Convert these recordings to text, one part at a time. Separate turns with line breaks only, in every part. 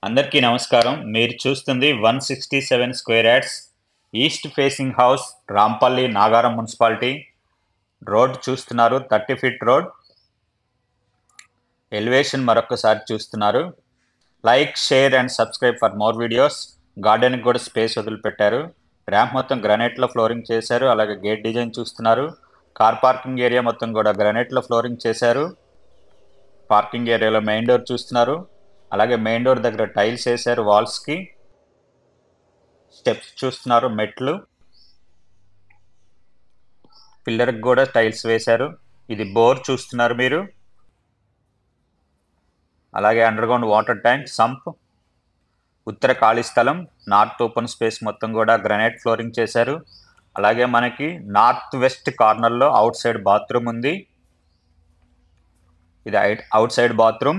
అందరికీ నమస్కారం మీరు చూస్తుంది one sixty seven square yards east facing house Rampalli Nagaram municipality road చూస్తున్నారు థర్టీ ఫీట్ రోడ్ ఎలివేషన్ మరొకసారి చూస్తున్నారు like share and subscribe for more videos గార్డెన్కి కూడా స్పేస్ వదిలిపెట్టారు ర్యాంప్ మొత్తం గ్రానైట్లో ఫ్లోరింగ్ చేశారు అలాగే గేట్ డిజైన్ చూస్తున్నారు కార్ పార్కింగ్ ఏరియా మొత్తం కూడా గ్రానైట్లో ఫ్లోరింగ్ చేశారు పార్కింగ్ ఏరియాలో మెయిన్ డోర్ చూస్తున్నారు అలాగే మెయిన్ డోర్ దగ్గర టైల్స్ వేశారు వాల్స్కి స్టెప్స్ చూస్తున్నారు మెట్లు పిల్లర్కి కూడా టైల్స్ వేశారు ఇది బోర్ చూస్తున్నారు మీరు అలాగే underground water tank sump ఉత్తర ఖాళీ స్థలం నార్త్ ఓపెన్ స్పేస్ మొత్తం కూడా గ్రనైట్ ఫ్లోరింగ్ చేశారు అలాగే మనకి నార్త్ వెస్ట్ కార్నర్లో అవుట్ సైడ్ బాత్రూమ్ ఉంది ఇది outside bathroom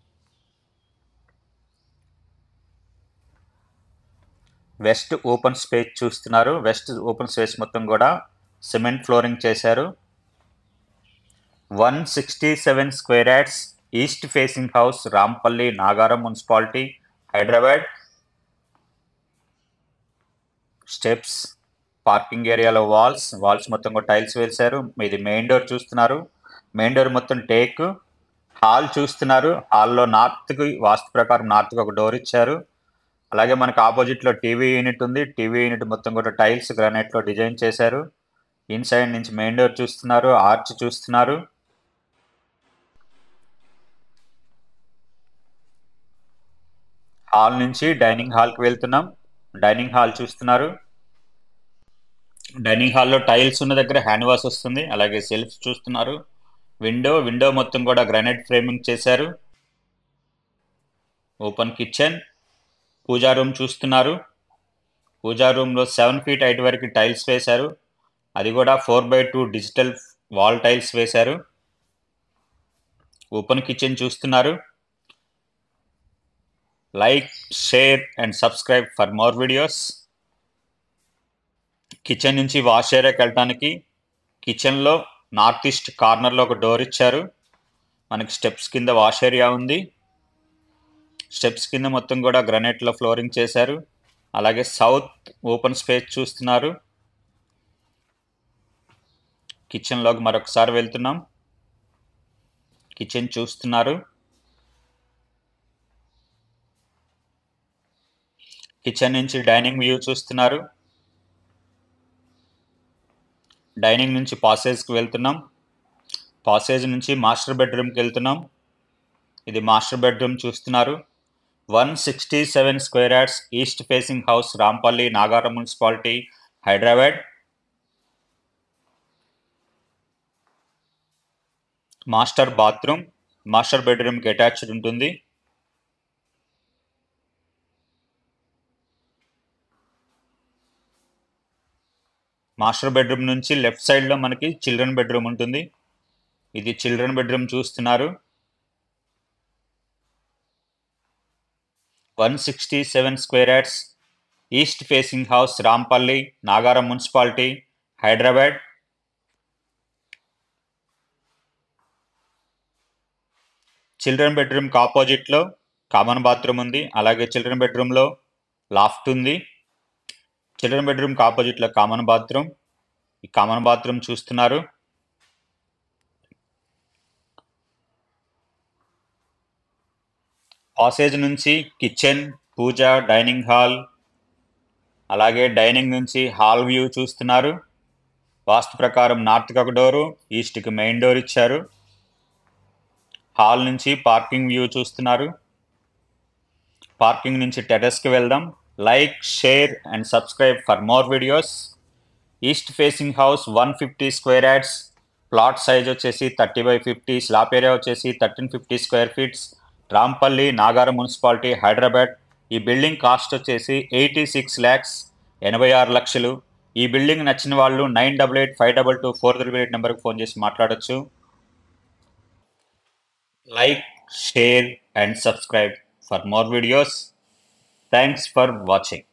west open space చూస్తున్నారు వెస్ట్ ఓపెన్ స్పేస్ మొత్తం కూడా సిమెంట్ ఫ్లోరింగ్ చేశారు one sixty seven square yards east facing house Rampalli Nagaram municipality Hyderabad steps parking ఏరియాలో వాల్స్ వాల్స్ మొత్తం కూడా టైల్స్ వేశారు ఇది మెయిన్ డోర్ చూస్తున్నారు మెయిన్ డోర్ మొత్తం టేక్ హాల్ చూస్తున్నారు హాల్లో నార్త్కి వాస్తు ప్రకారం నార్త్కి ఒక డోర్ ఇచ్చారు అలాగే మనకు ఆపోజిట్లో టీవీ యూనిట్ ఉంది టీవీ యూనిట్ మొత్తం కూడా టైల్స్ గ్రానైట్లో డిజైన్ చేశారు ఇన్సైడ్ నుంచి మెయిన్ డోర్ చూస్తున్నారు ఆర్చ్ చూస్తున్నారు హాల్ నుంచి డైనింగ్ హాల్కి వెళ్తున్నాం డైనింగ్ హాల్ చూస్తున్నారు డైనింగ్ హాల్లో టైల్స్ ఉన్న దగ్గర హ్యాండ్ వాష్ వస్తుంది అలాగే సెల్ఫ్ చూస్తున్నారు విండో విండో మొత్తం కూడా గ్రానైట్ ఫ్రేమింగ్ చేశారు ఓపెన్ కిచెన్ పూజా రూమ్ చూస్తున్నారు పూజా రూమ్లో సెవెన్ ఫీట్ హైట్ వరకు టైల్స్ వేశారు అది కూడా four by two digital wall tiles వేశారు ఓపెన్ కిచెన్ చూస్తున్నారు like share and subscribe for more videos kitchen నుంచి వాష్ ఏరియాకి వెళ్ళటానికి కిచెన్లో నార్త్ ఈస్ట్ కార్నర్లో ఒక డోర్ ఇచ్చారు మనకి స్టెప్స్ కింద వాష్ ఏరియా ఉంది స్టెప్స్ కింద మొత్తం కూడా గ్రనైట్లో ఫ్లోరింగ్ చేశారు అలాగే సౌత్ ఓపెన్ స్పేస్ చూస్తున్నారు కిచెన్లోకి మరొకసారి వెళ్తున్నాం కిచెన్ చూస్తున్నారు కిచెన్ నుంచి డైనింగ్ వ్యూ చూస్తున్నారు డైనింగ్ నుంచి పాసేజ్కి వెళ్తున్నాం పాసేజ్ నుంచి మాస్టర్ బెడ్రూమ్కి వెళ్తున్నాం ఇది మాస్టర్ బెడ్రూమ్ చూస్తున్నారు one sixty seven square yards east facing house Rampalli Nagaram municipality Hyderabad master bathroom master బెడ్రూమ్కి అటాచ్డ్ ఉంటుంది మాస్టర్ బెడ్రూమ్ నుంచి లెఫ్ట్ సైడ్లో మనకి చిల్డ్రన్ బెడ్రూమ్ ఉంటుంది ఇది చిల్డ్రన్ బెడ్రూమ్ చూస్తున్నారు one sixty seven square yards east facing house Rampalli Nagaram municipality Hyderabad children బెడ్రూమ్కి ఆపోజిట్లో కామన్ బాత్రూమ్ ఉంది అలాగే చిల్డ్రన్ బెడ్రూమ్లో లాఫ్ట్ ఉంది చిల్డ్రన్ బెడ్రూమ్కి ఆపోజిట్లో కామన్ బాత్రూమ్ ఈ కామన్ బాత్రూమ్ చూస్తున్నారు పాసేజ్ నుంచి కిచెన్ పూజ డైనింగ్ హాల్ అలాగే డైనింగ్ నుంచి హాల్ వ్యూ చూస్తున్నారు వాస్తు ప్రకారం నార్త్కి ఒక డోరు ఈస్ట్కి మెయిన్ డోర్ ఇచ్చారు హాల్ నుంచి పార్కింగ్ వ్యూ చూస్తున్నారు పార్కింగ్ నుంచి టెరెస్కి వెళ్దాం like share and subscribe for more videos east facing house one fifty square yards plot size వచ్చేసి thirty by fifty slab area వచ్చేసి thirteen fifty square feets Rampalli Nagaram municipality Hyderabad ఈ building cost వచ్చేసి eighty six lakhs ఎనభై ఆరు లక్షలు ఈ బిల్డింగ్ నచ్చిన వాళ్ళు nine double eight five double two four triple eight నెంబర్కి ఫోన్ చేసి మాట్లాడచ్చు like share and subscribe for more videos thanks for watching